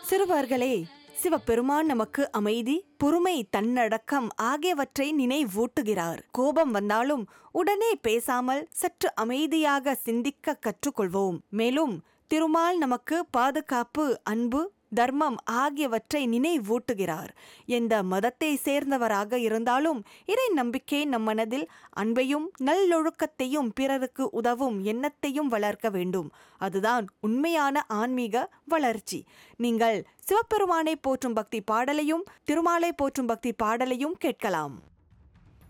சிறுவர்களே சிவபெருமான் நமக்கு அமைதி பொறுமை தன்னடக்கம் ஆகியவற்றை நினைவூட்டுகிறார் கோபம் வந்தாலும் உடனே பேசாமல் சற்று அமைதியாக சிந்திக்க கற்றுக்கொள்வோம் மேலும் திருமால் நமக்கு பாதுகாப்பு அன்பு தர்மம் ஆகியவற்றை நினைவூட்டுகிறார் எந்த மதத்தை சேர்ந்தவராக இருந்தாலும் இறை நம்பிக்கை நம் மனதில் அன்பையும் நல்லொழுக்கத்தையும் பிறருக்கு உதவும் எண்ணத்தையும் வளர்க்க வேண்டும் அதுதான் உண்மையான ஆன்மீக வளர்ச்சி நீங்கள் சிவபெருமானை போற்றும் பக்தி பாடலையும் திருமாலை போற்றும் பக்தி பாடலையும் கேட்கலாம்